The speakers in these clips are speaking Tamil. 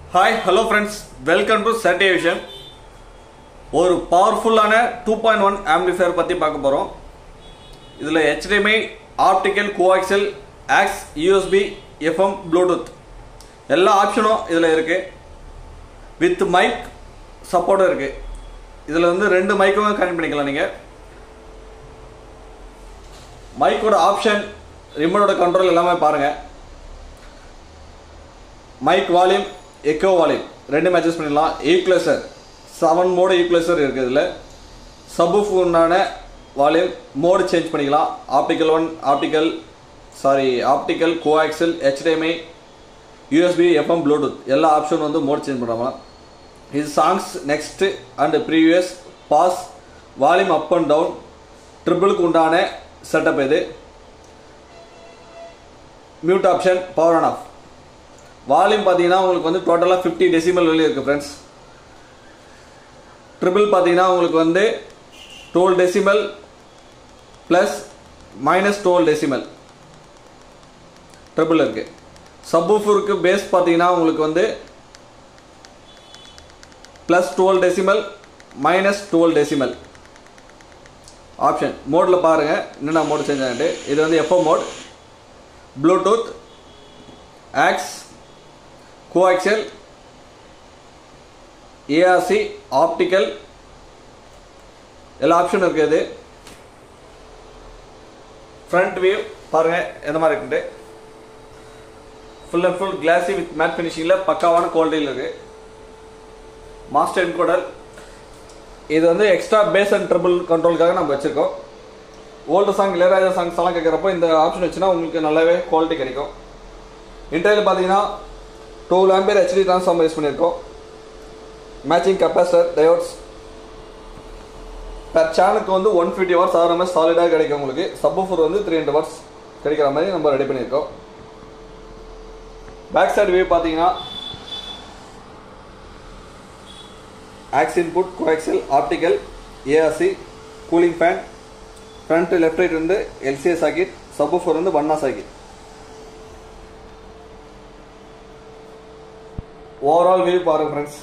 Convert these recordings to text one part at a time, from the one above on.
hi hello friends welcome to certification ஒரு பவர்ஃபுல்லான டூ பாயிண்ட் ஒன் ஆம்பிளிஃபையர் பற்றி பார்க்க போகிறோம் இதில் HDMI optical coaxial aux USB FM Bluetooth எல்லா ஆப்ஷனும் இதில் இருக்குது வித் மைக் சப்போர்ட்டும் இருக்குது இதில் வந்து ரெண்டு மைக்கும் கனெக்ட் பண்ணிக்கலாம் நீங்கள் மைக்கோட ஆப்ஷன் ரிமோட்டோட கண்ட்ரோல் எல்லாமே பாருங்கள் மைக் வால்யூம் எக்கோ வால்யூம் ரெண்டு அட்ஜஸ்ட் பண்ணிடலாம் ஈக்குவலைசர் செவன் மோடு ஈக்குவலைசர் இருக்குது இதில் சப்ஃப் உண்டான வால்யூம் மோடு சேஞ்ச் பண்ணிக்கலாம் optical one optical sorry optical coaxial HDMI USB FM Bluetooth எல்லா ஆப்ஷன் வந்து மோட் சேஞ்ச் பண்ணலாம் இது songs next and previous pause volume up and down ட்ரிபிளுக்கு உண்டான செட்டப் இது mute option power on off volume பார்த்தீங்கன்னா உங்களுக்கு வந்து டோட்டலாக ஃபிஃப்டி டெசிமல் வெளியே இருக்குது ஃப்ரெண்ட்ஸ் ட்ரிபிள் பார்த்தீங்கன்னா உங்களுக்கு வந்து twelve decimal plus minus twelve decimal treble இருக்குது சப்வூஃபருக்கு பேஸ் பார்த்தீங்கன்னா உங்களுக்கு வந்து plus twelve decimal minus twelve decimal option மோடில் பாருங்கள் என்னென்ன மோடு சேஞ்ச் ஆகிட்டு இது வந்து FO mode Bluetooth aux coaxial ARC optical எல்லா ஆப்ஷனும் இருக்குது ஃப்ரண்ட் வியூ பாருங்கள் எந்த மாதிரி இருக்குது full and full classy with matte ஃபினிஷிங்கில் பக்காவான குவாலிட்டியில் இருக்குது மாஸ்டர் என்கோடர் இது வந்து எக்ஸ்ட்ரா பேஸ் அண்ட் ட்ரிபிள் கண்ட்ரோலுக்காக நம்ம வச்சுருக்கோம் ஓல்டு சாங் இளையராஜா சாங்ஸ் எல்லாம் கேட்குறப்போ இந்த ஆப்ஷன் வச்சுன்னா உங்களுக்கு நல்லாவே குவாலிட்டி கிடைக்கும் இன்டர்வியூ பார்த்தீங்கன்னா twelve ampere HD transformer use பண்ணியிருக்கோம் மேட்சிங் கெப்பாசிட்டர் டயோட்ஸ் பர் சேனலுக்கு வந்து ஒன் ஃபிஃப்டி ஹவர்ஸ் ஆகிற மாதிரி சாலிடாக கிடைக்கும் உங்களுக்கு சப்ஃபர் வந்து த்ரீ ஹண்ட்ரட் ஹவர்ஸ் கிடைக்கிற மாதிரி நம்ம ரெடி பண்ணியிருக்கோம் பேக் சைடு வியூ பார்த்தீங்கன்னா aux input coaxial optical ARC cooling fan front left right வந்து எல்சிஏ சாக்கெட் சப்ஃபர் வந்து வண்ணா சாக்கெட் ஓவரால் வியூ பாருங்க ஃப்ரெண்ட்ஸ்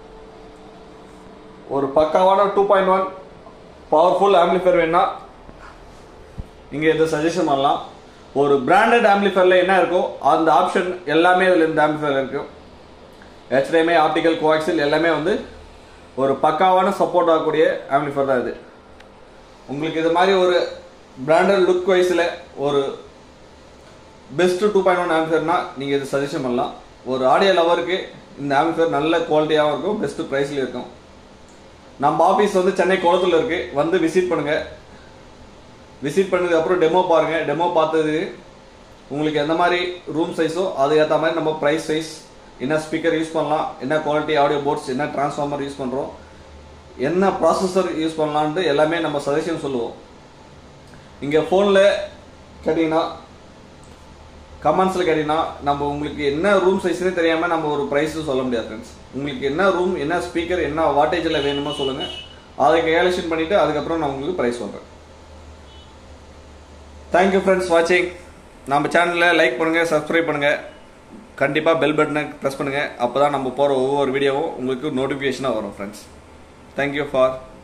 ஒரு பக்காவான two point one powerful amplifier வேணா இங்கே இந்த சஜஷன் பண்ணலாம் ஒரு பிராண்டட் ஆம்பிளிஃபையரில் என்ன இருக்கோ அந்த ஆப்ஷன் எல்லாமே இதில் இந்த ஆம்பிளிஃபையர் இருக்கும் ஹெச்டிஎம்ஐ ஆப்டிக்கல் கோஆக்சில் எல்லாமே வந்து ஒரு பக்காவான சப்போர்ட் ஆகக்கூடிய ஆம்பிளிஃபையர் தான் இது உங்களுக்கு இது மாதிரி ஒரு பிராண்டட் லுக் வைஸில் ஒரு பெஸ்ட் டூ பாயிண்ட் ஒன் ஆம்பிஃபையர்னா நீங்கள் இது சஜஷன் பண்ணலாம் ஒரு ஆடியோ லவருக்கு இந்த ஆம்பிஃபையர் நல்ல குவாலிட்டியாகவும் இருக்கும் பெஸ்ட் ப்ரைஸ்லையும் இருக்கும் நம்ம ஆஃபீஸ் வந்து சென்னை குளத்தில் இருக்குது வந்து விசிட் பண்ணுங்கள் விசிட் பண்ணதுக்கு அப்புறம் டெமோ பாருங்கள் டெமோ பார்த்தது உங்களுக்கு எந்த மாதிரி ரூம் சைஸோ அது ஏற்ற மாதிரி நம்ம ப்ரைஸ் சைஸ் என்ன ஸ்பீக்கர் யூஸ் பண்ணலாம் என்ன குவாலிட்டி ஆடியோ போர்ட்ஸ் என்ன டிரான்ஸ்ஃபார்மர் யூஸ் பண்ணுறோம் என்ன ப்ராசஸர் யூஸ் பண்ணலான்ட்டு எல்லாமே நம்ம சஜஷன் சொல்லுவோம் இங்கே ஃபோனில் கேட்டிங்கன்னா கமெண்ட்ஸில் கேட்டிங்கன்னா நம்ம உங்களுக்கு என்ன ரூம் சைஸ்னே தெரியாமல் நம்ம ஒரு ப்ரைஸும் சொல்ல முடியாது ஃப்ரெண்ட்ஸ் உங்களுக்கு என்ன ரூம் என்ன ஸ்பீக்கர் என்ன வாட்டேஜில் வேணுமோ சொல்லுங்கள் அதை கேலக்ஷன் பண்ணிவிட்டு அதுக்கப்புறம் நான் உங்களுக்கு ப்ரைஸ் சொல்கிறேன் தேங்க்யூ ஃப்ரெண்ட்ஸ் வாட்சிங் நம்ம சேனலில் லைக் பண்ணுங்கள் சப்ஸ்கிரைப் பண்ணுங்கள் கண்டிப்பாக பெல் பட்டனை ப்ரெஸ் பண்ணுங்கள் அப்போ தான் நம்ம போகிற ஒவ்வொரு வீடியோவும் உங்களுக்கு நோட்டிஃபிகேஷனாக வரும் ஃப்ரெண்ட்ஸ் தேங்க்யூ ஃபார்